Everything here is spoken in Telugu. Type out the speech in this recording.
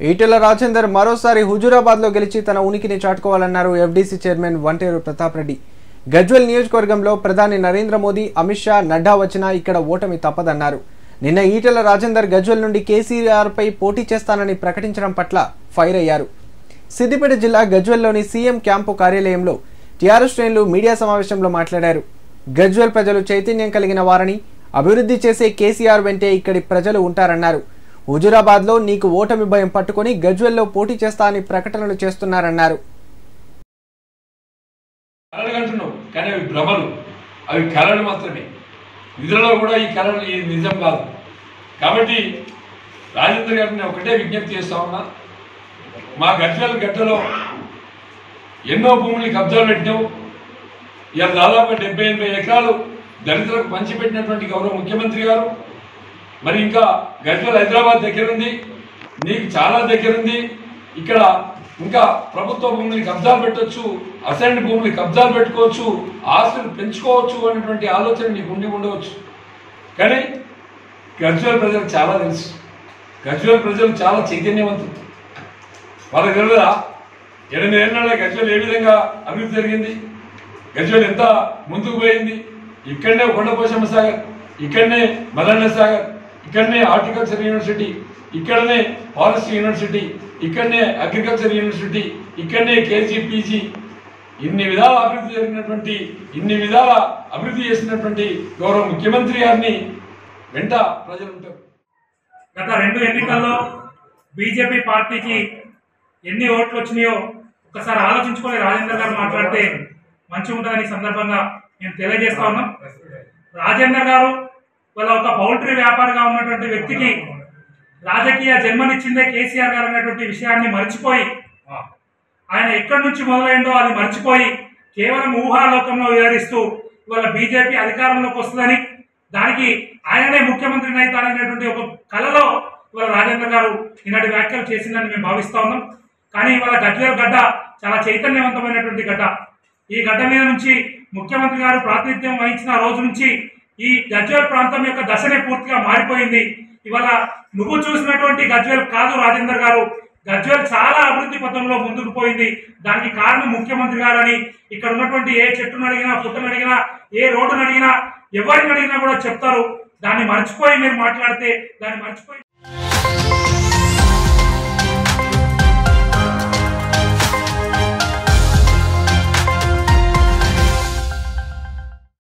ఈటెల రాజేందర్ మరోసారి హుజూరాబాద్లో గెలిచి తన ఉనికిని చాటుకోవాలన్నారు ఎఫ్డీసీ చైర్మన్ వంటేరు ప్రతాప్ రెడ్డి గజ్వెల్ నియోజకవర్గంలో ప్రధాని నరేంద్ర మోదీ అమిత్ షా నడ్డా వచ్చినా ఇక్కడ ఓటమి తప్పదన్నారు నిన్న ఈటెల రాజేందర్ గజ్వెల్ నుండి కేసీఆర్ పై పోటీ చేస్తానని ప్రకటించడం పట్ల ఫైర్ అయ్యారు సిద్దిపేట జిల్లా గజ్వెల్లోని సీఎం క్యాంపు కార్యాలయంలో టీఆర్ఎస్ శ్రేణులు మీడియా సమావేశంలో మాట్లాడారు గజ్వెల్ ప్రజలు చైతన్యం కలిగిన వారని అభివృద్ధి చేసే కేసీఆర్ వెంటే ఇక్కడి ప్రజలు ఉంటారన్నారు హుజూరాబాద్లో నీకు ఓటమి భయం పట్టుకొని గజ్వెల్లో పోటీ చేస్తా అని ప్రకటనలు చేస్తున్నారన్నారు కళలు అంటున్నావు కానీ అవి భ్రమలు అవి కళలు మాత్రమే నిధులలో కూడా ఈ కళలు ఈ నిజం కాదు కాబట్టి రాజేంద్ర గారిని నేను ఒకటే విజ్ఞప్తి చేస్తా ఉన్నా మా గజ్వెల్ గడ్డలో ఎన్నో భూముల్ని కబ్జాలు పెట్టినావు ఇవాళ దాదాపు డెబ్బై ఎనభై ఎకరాలు దళితులకు పంచిపెట్టినటువంటి గౌరవ ముఖ్యమంత్రి గారు మరి ఇంకా గజ్వెల్ హైదరాబాద్ దగ్గర ఉంది నీకు చాలా దగ్గర ఉంది ఇక్కడ ఇంకా ప్రభుత్వ భూముల్ని కబ్జాలు పెట్టొచ్చు అసైన్ భూముల్ని కబ్జాలు పెట్టుకోవచ్చు ఆస్తులు పెంచుకోవచ్చు అనేటువంటి ఆలోచన నీకు ఉండి ఉండవచ్చు కానీ గజ్వెల్ ప్రజలకు చాలా తెలుసు గజ్వెల్ ప్రజలు చాలా చైతన్యవంతులు వాళ్ళకి తెలియదా ఎనిమిది ఏళ్ళ గజ్వెల్ ఏ విధంగా అభివృద్ధి జరిగింది గజ్వెల్ ఎంత ముందుకు పోయింది ఇక్కడనే కొండపోశమ్మ సాగర్ ఇక్కడనే మదన్న సాగర్ ఇక్కడనే హార్టికల్చర్ యూనివర్సిటీ ఇక్కడనే ఫారెస్ట్ యూనివర్సిటీ ఇక్కడనే అగ్రికల్చర్ యూనివర్సిటీ ఇక్కడనే కేజీ పీజీ ఇన్ని విధాల అభివృద్ధి జరిగినటువంటి ఇన్ని విధాల అభివృద్ధి చేసినటువంటి గౌరవ ముఖ్యమంత్రి గారిని వెంట ప్రజలు ఉంటారు గత రెండు ఎన్నికల్లో బీజేపీ పార్టీకి ఎన్ని ఓట్లు వచ్చినాయో ఒకసారి ఆలోచించుకొని రాజేందర్ గారు మాట్లాడితే మంచిగా ఉంటుందని ఈ సందర్భంగా నేను తెలియజేస్తా ఉన్నాం రాజేందర్ గారు వాళ్ళ ఒక పౌల్ట్రీ వ్యాపారిగా ఉన్నటువంటి వ్యక్తికి రాజకీయ జన్మనిచ్చిందే కేసీఆర్ గారు అన్నటువంటి విషయాన్ని మర్చిపోయి ఆయన ఎక్కడి నుంచి మొదలైందో అది మర్చిపోయి కేవలం ఊహాలోకంలో వివరిస్తూ ఇవాళ బీజేపీ అధికారంలోకి వస్తుందని దానికి ఆయననే ముఖ్యమంత్రిని అవుతారనేటువంటి ఒక కలలో ఇవాళ రాజేంద్ర గారు ఈనాటి వ్యాఖ్యలు చేసిందని మేము భావిస్తా ఉన్నాం కానీ ఇవాళ గజ్వేల్ గడ్డ చాలా చైతన్యవంతమైనటువంటి గడ్డ ఈ గడ్డ మీద నుంచి ముఖ్యమంత్రి గారు ప్రాతినిధ్యం వహించిన రోజు నుంచి ఈ గజ్వేల్ ప్రాంతం యొక్క దశనే పూర్తిగా మారిపోయింది ఇవాళ నువ్వు చూసినటువంటి గజ్వేల్ కాదు రాజేందర్ గారు గజ్వేల్ చాలా అభివృద్ధి పథంలో ముందుకు పోయింది దానికి కారణం ముఖ్యమంత్రి గారని ఇక్కడ ఉన్నటువంటి ఏ చెట్టును అడిగినా పుట్టను అడిగినా ఏ రోడ్డును అడిగినా ఎవరిని అడిగినా కూడా చెప్తారు దాన్ని మర్చిపోయి మీరు మాట్లాడితే దాన్ని మర్చిపోయి